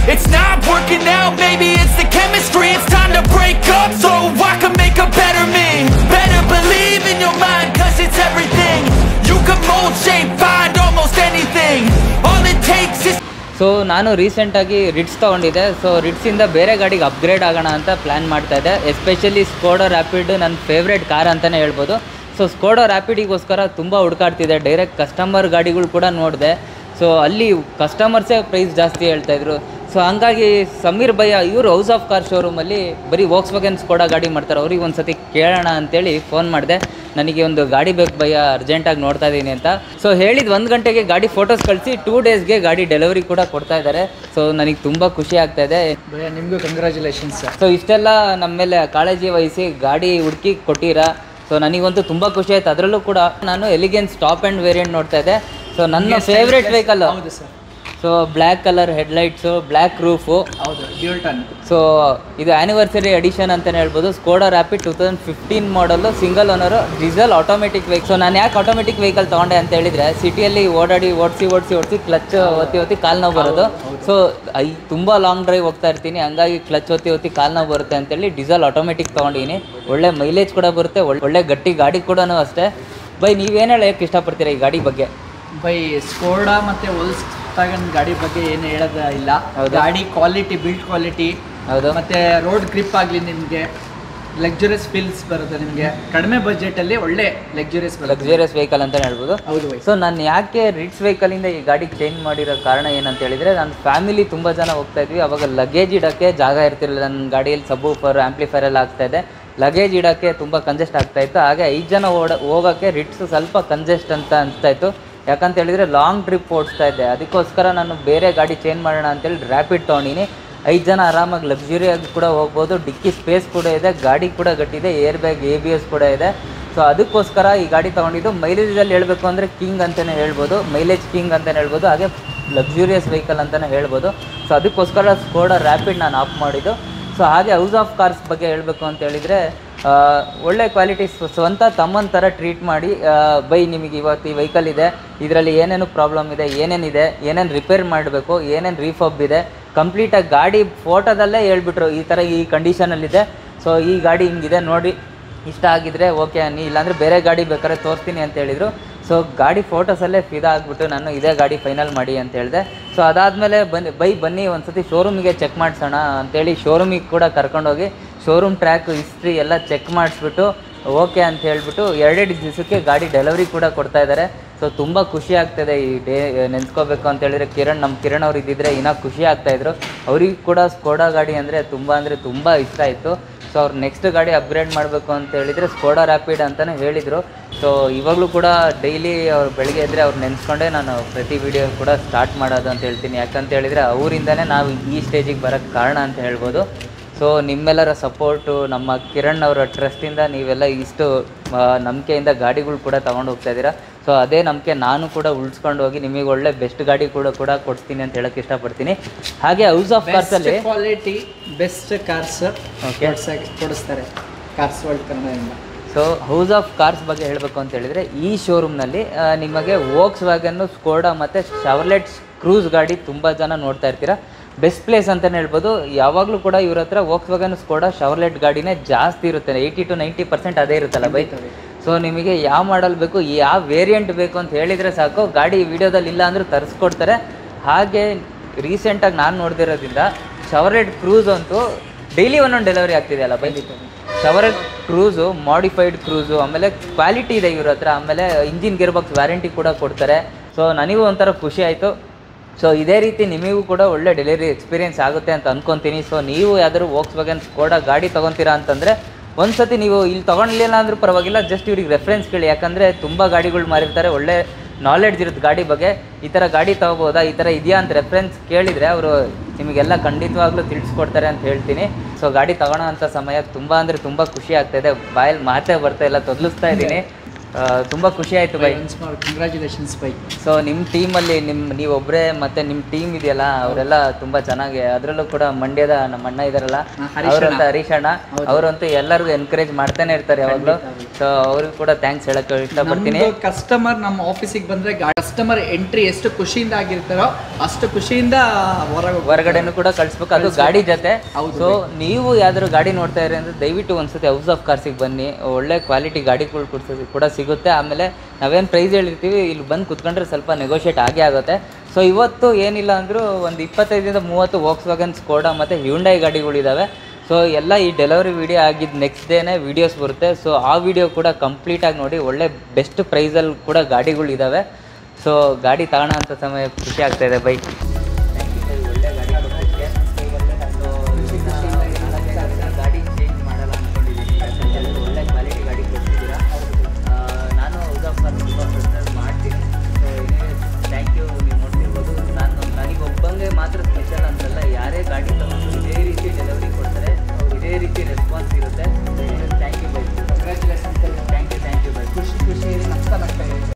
It's not working out, maybe it's the chemistry. It's time to break up so I can make a better me. Better believe in your mind, cause it's everything. You can mold, shape, find almost anything. All it takes is. So ನಾನು ರೀಸೆಂಟಾಗಿ Ritz ತೊಗೊಂಡಿದ್ದೆ so ರಿಟ್ಸಿಂದ ಬೇರೆ ಗಾಡಿಗೆ upgrade ಆಗೋಣ ಅಂತ plan ಮಾಡ್ತಾ ಇದ್ದೆ especially Skoda Rapid ನನ್ನ ಫೇವ್ರೆಟ್ ಕಾರ್ ಅಂತಲೇ ಹೇಳ್ಬೋದು ಸೊ ಸ್ಕೋಡೋ ರ್ಯಾಪಿಡಿಗೋಸ್ಕರ ತುಂಬ ಹುಡುಕಾಡ್ತಿದ್ದೆ ಡೈರೆಕ್ಟ್ ಕಸ್ಟಮರ್ ಗಾಡಿಗಳು ಕೂಡ ನೋಡಿದೆ ಸೊ ಅಲ್ಲಿ ಕಸ್ಟಮರ್ಸೇ ಪ್ರೈಸ್ ಜಾಸ್ತಿ ಹೇಳ್ತಾಯಿದ್ರು ಸೊ ಹಂಗಾಗಿ ಸಮೀರ್ ಭಯ್ಯ ಇವರು ಹೌಸ್ ಆಫ್ ಕಾರ್ ಶೋರೂಮಲ್ಲಿ ಬರೀ ವೋಕ್ಸ್ ವ್ಯಾಗನ್ ಸ್ಕೋಡಾ ಗಾಡಿ ಮಾಡ್ತಾರೆ ಅವ್ರಿಗೆ ಒಂದು ಸತಿ ಕೇಳೋಣ ಅಂತೇಳಿ ಫೋನ್ ಮಾಡಿದೆ ನನಗೆ ಒಂದು ಗಾಡಿ ಬೇಕು ಭಯ್ಯ ಅರ್ಜೆಂಟಾಗಿ ನೋಡ್ತಾ ಇದ್ದೀನಿ ಅಂತ ಸೊ ಹೇಳಿದ ಒಂದು ಗಂಟೆಗೆ ಗಾಡಿ ಫೋಟೋಸ್ ಕಳಿಸಿ ಟೂ ಡೇಸ್ಗೆ ಗಾಡಿ ಡೆಲಿವರಿ ಕೂಡ ಕೊಡ್ತಾ ಇದ್ದಾರೆ ಸೊ ನನಗೆ ತುಂಬ ಖುಷಿ ಆಗ್ತಾ ಇದೆ ಭಯ ನಿಮಗೂ ಕಂಗ್ರ್ಯಾಚುಲೇಷನ್ಸ್ ಸರ್ ಸೊ ಇಷ್ಟೆಲ್ಲ ನಮ್ಮ ಮೇಲೆ ಕಾಳಜಿ ವಹಿಸಿ ಗಾಡಿ ಹುಡುಕಿ ಕೊಟ್ಟಿರಾ ಸೊ ನನಗಂತೂ ತುಂಬ ಖುಷಿ ಆಯ್ತು ಅದರಲ್ಲೂ ಕೂಡ ನಾನು ಎಲಿಗೆನ್ಸ್ ಟಾಪ್ ಆ್ಯಂಡ್ ವೇರಿಯಂಟ್ ನೋಡ್ತಾ ಇದ್ದೆ ಸೊ ನನ್ನ ಫೇವ್ರೆಟ್ ವೆಹಿಕಲ್ ಹೌದು sir so black colour headlights black roof ಹೌದು ಡ್ಯೂಲ್ ಟನ್ ಸೊ ಇದು ಆ್ಯನಿವರ್ಸರಿ ಎಡಿಷನ್ ಅಂತಲೇ ಹೇಳ್ಬೋದು Skoda Rapid two thousand fifteen ಮಾಡಲು single owner diesel automatic vehicle so ನಾನು ಯಾಕೆ ಆಟೋಮೆಟಿಕ್ ವೆಹಿಕಲ್ ತೊಗೊಂಡೆ ಅಂತ ಹೇಳಿದರೆ ಸಿಟಿಯಲ್ಲಿ ಓಡಾಡಿ ಓಡಿಸಿ ಓಡಿಸಿ ಓಡಿಸಿ ಕ್ಲಚ್ ಒತ್ತಿ ಒತ್ತಿ ಕಾಲು ನೋವು ಬರೋದು ಸೊ ಐ ತುಂಬ ಲಾಂಗ್ ಡ್ರೈವ್ ಹೋಗ್ತಾ ಇರ್ತೀನಿ ಹಂಗಾಗಿ ಕ್ಲಚ್ ಒತ್ತಿ ಒತ್ತಿ ಕಾಲು ನೋವು ಬರುತ್ತೆ ಅಂತೇಳಿ ಡೀಸೆಲ್ ಆಟೋಮೆಟಿಕ್ ತೊಗೊಂಡಿನಿ ಒಳ್ಳೆ ಮೈಲೇಜ್ ಕೂಡ ಬರುತ್ತೆ ಒಳ್ಳೆ ಒಳ್ಳೆ ಗಟ್ಟಿ ಗಾಡಿ ಕೂಡ ಅಷ್ಟೇ ಬೈ ನೀವೇನು ಹೇಳೋಕ್ಕೆ ಇಷ್ಟಪಡ್ತೀರಾ ಈ ಗಾಡಿ ಬಗ್ಗೆ ಬೈ ಸ್ಕೋಡಾ ಮತ್ತೆ ವೋಲ್ಸ್ ವ್ಯಾಗನ್ ಗಾಡಿ ಬಗ್ಗೆ ಏನು ಹೇಳೋದ ಇಲ್ಲ ಹೌದು. ಗಾಡಿ ಕ್ವಾಲಿಟಿ ಬಿಲ್ಡ್ ಕ್ವಾಲಿಟಿ ಹೌದು ಮತ್ತೆ ರೋಡ್ ಗ್ರಿಪ್ ಆಗಲಿ ನಿಮಗೆ ಲಕ್ಸುರಿಯಸ್ ಫೀಲ್ಸ್ ಬರುತ್ತೆ ನಿಮಗೆ ಕಡಿಮೆ ಬಜೆಟಲ್ಲಿ ಒಳ್ಳೆ ಲಕ್ಸುರಿಯಸ್ ಬರುತ್ತೆ ಲಕ್ಸುರಿಯಸ್ ವೆಹಿಕಲ್ ಅಂತಲೇ ಹೇಳ್ಬೋದು ಹೌದು ಬೈ ಸೊ ನಾನು ಯಾಕೆ ರಿಟ್ಸ್ ವೆಹಿಕಲಿಂದ ಈ ಗಾಡಿ ಚೇಂಜ್ ಮಾಡಿರೋ ಕಾರಣ ಏನಂತ ಹೇಳಿದರೆ ನನ್ನ ಫ್ಯಾಮಿಲಿ ತುಂಬ ಜನ ಹೋಗ್ತಾ ಇದ್ವಿ ಅವಾಗ ಲಗೇಜ್ ಇಡೋಕ್ಕೆ ಜಾಗ ಇರ್ತಿರಲಿಲ್ಲ ನನ್ನ ಗಾಡಿಯಲ್ಲಿ ಸಬೂಫರ್ ಆ್ಯಂಪ್ಲಿಫೈರ್ ಎಲ್ಲ ಆಗ್ತಾ ಇದೆ ಲಗೇಜ್ ಇಡೋಕ್ಕೆ ತುಂಬ ಕಂಜೆಸ್ಟ್ ಆಗ್ತಾ ಇತ್ತು ಹಾಗೆ ಐದು ಜನ ಓಡ ಹೋಗೋಕ್ಕೆ ರಿಟ್ಸ್ ಸ್ವಲ್ಪ ಕಂಜೆಸ್ಟ್ ಅಂತ ಅನಿಸ್ತಾ ಇತ್ತು ಯಾಕಂತ ಹೇಳಿದರೆ ಲಾಂಗ್ ಟ್ರಿಪ್ ಓಡಿಸ್ತಾ ಇದ್ದೆ ಅದಕ್ಕೋಸ್ಕರ ನಾನು ಬೇರೆ ಗಾಡಿ ಚೇಂಜ್ ಮಾಡೋಣ ಅಂತೇಳಿ ರ್ಯಾಪಿಡ್ ತೊಗೊಂಡಿನಿ ಐದು ಜನ ಆರಾಮಾಗಿ ಲಕ್ಸುರಿಯಾಗಿ ಕೂಡ ಹೋಗ್ಬೋದು ಡಿಕ್ಕಿ ಸ್ಪೇಸ್ ಕೂಡ ಇದೆ ಗಾಡಿ ಕೂಡ ಗಟ್ಟಿದೆ airbag A B S ಕೂಡ ಇದೆ ಸೊ ಅದಕ್ಕೋಸ್ಕರ ಈ ಗಾಡಿ ತೊಗೊಂಡಿದ್ದು ಮೈಲೇಜಲ್ಲಿ ಹೇಳಬೇಕು ಅಂದರೆ ಕಿಂಗ್ ಅಂತಲೇ ಹೇಳ್ಬೋದು ಮೈಲೇಜ್ ಕಿಂಗ್ ಅಂತಲೇ ಹೇಳ್ಬೋದು ಹಾಗೆ ಲಕ್ಸುರಿಯಸ್ ವೆಹಿಕಲ್ ಅಂತಲೇ ಹೇಳ್ಬೋದು ಸೊ ಅದಕ್ಕೋಸ್ಕರ ಸ್ಕೋಡಾ ರ್ಯಾಪಿಡ್ ನಾನು ಆಫ್ ಮಾಡಿದ್ದು ಸೊ ಹಾಗೆ ಹೌಸ್ ಆಫ್ ಕಾರ್ಸ್ ಬಗ್ಗೆ ಹೇಳಬೇಕು ಅಂತ ಹೇಳಿದರೆ ಒಳ್ಳೆ ಕ್ವಾಲಿಟಿ ಸ್ವಂತ ತಮ್ಮನ ಥರ ಟ್ರೀಟ್ ಮಾಡಿ ಆ, ಬೈ ನಿಮಗೆ ಇವತ್ತು ಈ ವೆಹಿಕಲ್ ಇದೆ ಇದರಲ್ಲಿ ಏನೇನು ಪ್ರಾಬ್ಲಮ್ ಇದೆ ಏನೇನಿದೆ ಏನೇನು ರಿಪೇರ್ ಮಾಡಬೇಕು ಏನೇನು ರೀಫಬ್ ಇದೆ ಕಂಪ್ಲೀಟಾಗಿ ಗಾಡಿ ಫೋಟೋದಲ್ಲೇ ಹೇಳ್ಬಿಟ್ರು ಈ ಥರ ಈ ಕಂಡೀಷನಲ್ಲಿದೆ ಸೊ ಈ ಗಾಡಿ ಹಿಂಗಿದೆ ನೋಡಿ ಇಷ್ಟ ಆಗಿದ್ರೆ ಓಕೆ ಅನ್ನಿ ಇಲ್ಲಾಂದರೆ ಬೇರೆ ಗಾಡಿ ಬೇಕಾದ್ರೆ ತೋರಿಸ್ತೀನಿ ಅಂತ ಹೇಳಿದರು ಸೊ ಗಾಡಿ ಫೋಟೋಸಲ್ಲೇ ಫಿದಾ ಆಗಿಬಿಟ್ಟು ನಾನು ಇದೇ ಗಾಡಿ ಫೈನಲ್ ಮಾಡಿ ಅಂತ ಹೇಳಿದೆ ಸೊ ಅದಾದಮೇಲೆ ಬನ್ನಿ ಬೈ ಬನ್ನಿ ಒಂದು ಸತಿ ಶೋರೂಮಿಗೆ ಚೆಕ್ ಮಾಡಿಸೋಣ ಅಂತೇಳಿ ಶೋರೂಮಿಗೆ ಕೂಡ ಕರ್ಕೊಂಡೋಗಿ ಶೋರೂಮ್ ಟ್ರ್ಯಾಕ್ ಹಿಸ್ಟ್ರಿ ಎಲ್ಲ ಚೆಕ್ ಮಾಡಿಸ್ಬಿಟ್ಟು ಓಕೆ ಅಂತ ಹೇಳ್ಬಿಟ್ಟು ಎರಡೆರಡು ದಿವಸಕ್ಕೆ ಗಾಡಿ ಡೆಲಿವರಿ ಕೂಡ ಕೊಡ್ತಾ ಇದ್ದಾರೆ ಸೊ ತುಂಬ ಖುಷಿ ಆಗ್ತದೆ ಈ ಡೇ ನೆನ್ಸ್ಕೋಬೇಕು ಅಂತ ಹೇಳಿದ್ರೆ ಕಿರಣ್ ನಮ್ಮ ಕಿರಣ್ ಅವ್ರು ಇದ್ದಿದ್ರೆ ಇನ್ನೂ ಖುಷಿ ಆಗ್ತಾಯಿದ್ರು ಅವ್ರಿಗೆ ಕೂಡ ಸ್ಕೋಡಾ ಗಾಡಿ ಅಂದರೆ ತುಂಬ ಅಂದರೆ ತುಂಬ ಇಷ್ಟ ಆಯಿತು ಸೊ ಅವ್ರು ನೆಕ್ಸ್ಟ್ ಗಾಡಿ ಅಪ್ಗ್ರೇಡ್ ಮಾಡಬೇಕು ಅಂತ ಹೇಳಿದರೆ ಸ್ಕೋಡಾ ರ್ಯಾಪಿಡ್ ಅಂತಲೇ ಹೇಳಿದರು ಸೊ ಇವಾಗಲೂ ಕೂಡ ಡೈಲಿ ಅವ್ರು ಬೆಳಗ್ಗೆ ಎದ್ದರೆ ಅವ್ರು ನೆನೆಸ್ಕೊಂಡೇ ನಾನು ಪ್ರತಿ ವಿಡಿಯೋ ಕೂಡ ಸ್ಟಾರ್ಟ್ ಮಾಡೋದು ಅಂತ ಹೇಳ್ತೀನಿ ಯಾಕಂತ ಹೇಳಿದರೆ ಅವರಿಂದನೇ ನಾವು ಈ ಸ್ಟೇಜಿಗೆ ಬರೋಕ್ಕೆ ಕಾರಣ ಅಂತ ಹೇಳ್ಬೋದು ಸೊ ನಿಮ್ಮೆಲ್ಲರ ಸಪೋರ್ಟು ನಮ್ಮ ಕಿರಣ್ ಅವರ ಟ್ರಸ್ಟಿಂದ ನೀವೆಲ್ಲ ಇಷ್ಟು ಆ, ನಂಬಿಕೆಯಿಂದ ಗಾಡಿಗಳು ಕೂಡ ತೊಗೊಂಡು ಹೋಗ್ತಾ ಇದ್ದೀರಾ ಸೊ ಅದೇ ನಂಬಿಕೆ ನಾನು ಕೂಡ ಉಳಿಸ್ಕೊಂಡು ಹೋಗಿ ನಿಮಗೆ ಒಳ್ಳೆ ಬೆಸ್ಟ್ ಗಾಡಿ ಕೂಡ ಕೂಡ ಕೊಡ್ತೀನಿ ಅಂತ ಹೇಳಕ್ಕೆ ಇಷ್ಟಪಡ್ತೀನಿ ಹಾಗೆ ಹೌಸ್ ಆಫ್ ಬೆಸ್ಟ್ ಕಾರ್ಸಲ್ಲಿ ಕ್ವಾಲಿಟಿ ಬೆಸ್ಟ್ ಕಾರ್ಸ್ Okay. ಕೊಡಿಸ್ತಾರೆ ಕಾರ್ಸ್ ವರ್ಲ್ಡ್ ಕನ್ನಡದಿಂದ ಸೊ ಹೌಸ್ ಆಫ್ ಕಾರ್ಸ್ ಬಗ್ಗೆ ಹೇಳಬೇಕು ಅಂತ ಹೇಳಿದರೆ ಈ ಶೋರೂಮ್ನಲ್ಲಿ ನಿಮಗೆ ವೋಕ್ಸ್ ವ್ಯಾಗನ್ನು ಸ್ಕೋಡಾ ಮತ್ತು ಶವರ್ಲೆಟ್ ಕ್ರೂಸ್ ಗಾಡಿ ತುಂಬ ಜನ ನೋಡ್ತಾ ಇರ್ತೀರಾ ಬೆಸ್ಟ್ ಪ್ಲೇಸ್ ಅಂತಲೇ ಹೇಳ್ಬೋದು ಯಾವಾಗಲೂ ಕೂಡ ಇವ್ರ ಹತ್ರ ವೋಕ್ಸ್ ವ್ಯಾಗನ್ ಸ್ಕೋಡಾ ಶವರ್ಲೆಟ್ ಗಾಡಿನೇ ಜಾಸ್ತಿ ಇರುತ್ತೆ ಏಯ್ಟಿ ಟು ನೈಂಟಿ ಪರ್ಸೆಂಟ್ ಅದೇ ಇರುತ್ತಲ್ಲ ಬೈ ಸೊ ನಿಮಗೆ ಯಾವ ಮಾಡಲ್ ಬೇಕು ಯಾವ ವೇರಿಯಂಟ್ ಬೇಕು ಅಂತ ಹೇಳಿದರೆ ಸಾಕು ಗಾಡಿ ವಿಡಿಯೋದಲ್ಲಿ ಇಲ್ಲ ಅಂದರೂ ತರಿಸ್ಕೊಡ್ತಾರೆ ಹಾಗೆ ರೀಸೆಂಟಾಗಿ ನಾನು ನೋಡ್ದಿರೋದ್ರಿಂದ ಶವರ್ಲೆಟ್ ಕ್ರೂಸ್ ಅಂತೂ ಡೈಲಿ ಒಂದೊಂದು ಡೆಲಿವರಿ ಆಗ್ತಿದೆ ಅಲ್ಲ ಬೈ ಶವರ್ ಕ್ರೂಸು ಮಾಡಿಫೈಡ್ ಕ್ರೂಸು ಆಮೇಲೆ ಕ್ವಾಲಿಟಿ ಇದೆ ಇವ್ರ ಹತ್ರ ಆಮೇಲೆ ಇಂಜಿನ್ ಗೇರ್ ಬಾಕ್ಸ್ ವ್ಯಾರಂಟಿ ಕೂಡ ಕೊಡ್ತಾರೆ ಸೊ ನನಗೂ ಒಂಥರ ಖುಷಿ ಆಯಿತು ಸೊ ಇದೇ ರೀತಿ ನಿಮಗೂ ಕೂಡ ಒಳ್ಳೆ ಡೆಲಿವರಿ ಎಕ್ಸ್ಪೀರಿಯನ್ಸ್ ಆಗುತ್ತೆ ಅಂತ ಅನ್ಕೊತೀನಿ ಸೊ ನೀವು ಯಾವ್ದಾದ್ರು ವೋಕ್ಸ್ ವ್ಯಾಗನ್ ಸ್ಕೋಡಾ ಗಾಡಿ ತೊಗೊತೀರಾ ಅಂತಂದರೆ ಒಂದು ಸತಿ ನೀವು ಇಲ್ಲಿ ತೊಗೊಳ್ಲಿಲ್ಲ ಅಂದ್ರೂ ಪರವಾಗಿಲ್ಲ ಜಸ್ಟ್ ಇವ್ರಿಗೆ ರೆಫರೆನ್ಸ್ ಕೇಳಿ ಯಾಕಂದರೆ ತುಂಬ ಗಾಡಿಗಳು ಮಾರಿರ್ತಾರೆ ಒಳ್ಳೆ ನಾಲೆಡ್ಜ್ ಇರುತ್ತೆ ಗಾಡಿ ಬಗ್ಗೆ ಈ ಥರ ಗಾಡಿ ತೊಗೋಬೋದಾ ಈ ಥರ ಇದೆಯಾ ಅಂತ ರೆಫರೆನ್ಸ್ ಕೇಳಿದರೆ ಅವರು ನಿಮಗೆಲ್ಲ ಖಂಡಿತವಾಗ್ಲೂ ತಿಳಿಸ್ಕೊಡ್ತಾರೆ ಅಂತ ಹೇಳ್ತೀನಿ ಸೊ ಗಾಡಿ ತಗೊಳ್ಳೋ ಅಂಥ ಸಮಯ ತುಂಬ ಅಂದರೆ ತುಂಬ ಖುಷಿ ಆಗ್ತಾಯಿದೆ ಬಾಯಲ್ಲಿ ಮಾತೇ ಬರ್ತಾ ಇಲ್ಲ ತೊದಲಿಸ್ತಾ ಇದ್ದೀನಿ ತುಂಬ ಖುಷಿ ಆಯಿತು ಬೈ ಕಂಗ್ರ್ಯಾಚುಲೇಷನ್ಸ್ ಬೈ ಸೊ ನಿಮ್ಮ ಟೀಮಲ್ಲಿ ನಿಮ್ಮ ನೀವೊಬ್ಬರೇ ಮತ್ತು ನಿಮ್ಮ ಟೀಮ್ ಇದೆಯಲ್ಲ ಅವರೆಲ್ಲ ತುಂಬ ಚೆನ್ನಾಗಿ ಅದರಲ್ಲೂ ಕೂಡ ಮಂಡ್ಯದ ನಮ್ಮ ಅಣ್ಣ ಇದಾರಲ್ಲ ಹಾ, ಹರೀಶ್ ಅವರಂತ ಅಣ್ಣ. ಹರೀಶ್ ಅಣ್ಣ ಹೌದು. ಅವರಂತೂ ಎಲ್ಲರಿಗೂ ಎನ್ಕರೇಜ್ ಮಾಡ್ತಾನೆ ಇರ್ತಾರೆ ಯಾವಾಗಲೂ ಖಂಡಿತ. ಸೊ ಅವ್ರಿಗೂ ಕೂಡ ಥ್ಯಾಂಕ್ಸ್ ಹೇಳಕ್ಕೆ ಇಷ್ಟಪಡ್ತೀನಿ ನಮ್ದು ಕಸ್ಟಮರ್ ನಮ್ಮ ಆಫೀಸಿಗೆ ಬಂದ್ರೆ ಕಸ್ಟಮರ್ ಎಂಟ್ರಿ ಎಷ್ಟು ಖುಷಿಯಿಂದ ಆಗಿರ್ತಾರೋ ಅಷ್ಟು ಖುಷಿಯಿಂದ ಹೊರಗೆ ಹೊರಗಡೆನೂ ಕೂಡ ಕಳಿಸ್ಬೇಕು ಅದು ಗಾಡಿ ಜೊತೆ ಹೌದು ಸೊ ನೀವು ಯಾವ್ದಾದ್ರು ಗಾಡಿ ನೋಡ್ತಾ ಇರಿ ಅಂದ್ರೆ ದಯವಿಟ್ಟು ಒಂದ್ಸತಿ ಹೌಸ್ ಆಫ್ ಕಾರ್ಸಿಗೆ ಬನ್ನಿ ಒಳ್ಳೆ ಕ್ವಾಲಿಟಿ ಗಾಡಿಗಳು ಕೊಡ್ಸೋದು ಕೂಡ ಸಿಗುತ್ತೆ ಆಮೇಲೆ ನಾವೇನು ಪ್ರೈಸ್ ಹೇಳಿರ್ತೀವಿ ಇಲ್ಲಿ ಬಂದು ಕುತ್ಕೊಂಡ್ರೆ ಸ್ವಲ್ಪ ನೆಗೋಷಿಯೇಟ್ ಆಗೇ ಆಗುತ್ತೆ ಸೊ ಇವತ್ತು ಏನಿಲ್ಲ ಅಂದರೂ ಒಂದು ಇಪ್ಪತ್ತೈದರಿಂದ ಮೂವತ್ತು ವೋಕ್ಸ್ ವ್ಯಾಗನ್ ಸ್ಕೋಡಾ ಮತ್ತು ಹ್ಯುಂಡೈ ಗಾಡಿಗಳಿದ್ದಾವೆ ಸೊ ಎಲ್ಲ ಈ ಡೆಲಿವರಿ ವಿಡಿಯೋ ಆಗಿದ್ದು ನೆಕ್ಸ್ಟ್ ಡೇನೇ ವೀಡಿಯೋಸ್ ಬರುತ್ತೆ ಸೊ ಆ ವಿಡಿಯೋ ಕೂಡ ಕಂಪ್ಲೀಟಾಗಿ ನೋಡಿ ಒಳ್ಳೆ ಬೆಸ್ಟ್ ಪ್ರೈಸಲ್ಲಿ ಕೂಡ ಗಾಡಿಗಳಿದ್ದಾವೆ ಸೊ ಗಾಡಿ ತಗೋಣ ಅಂತ ಸಮಯ ಖುಷಿ ಆಗ್ತಾ ಇದೆ ಬೈಕ್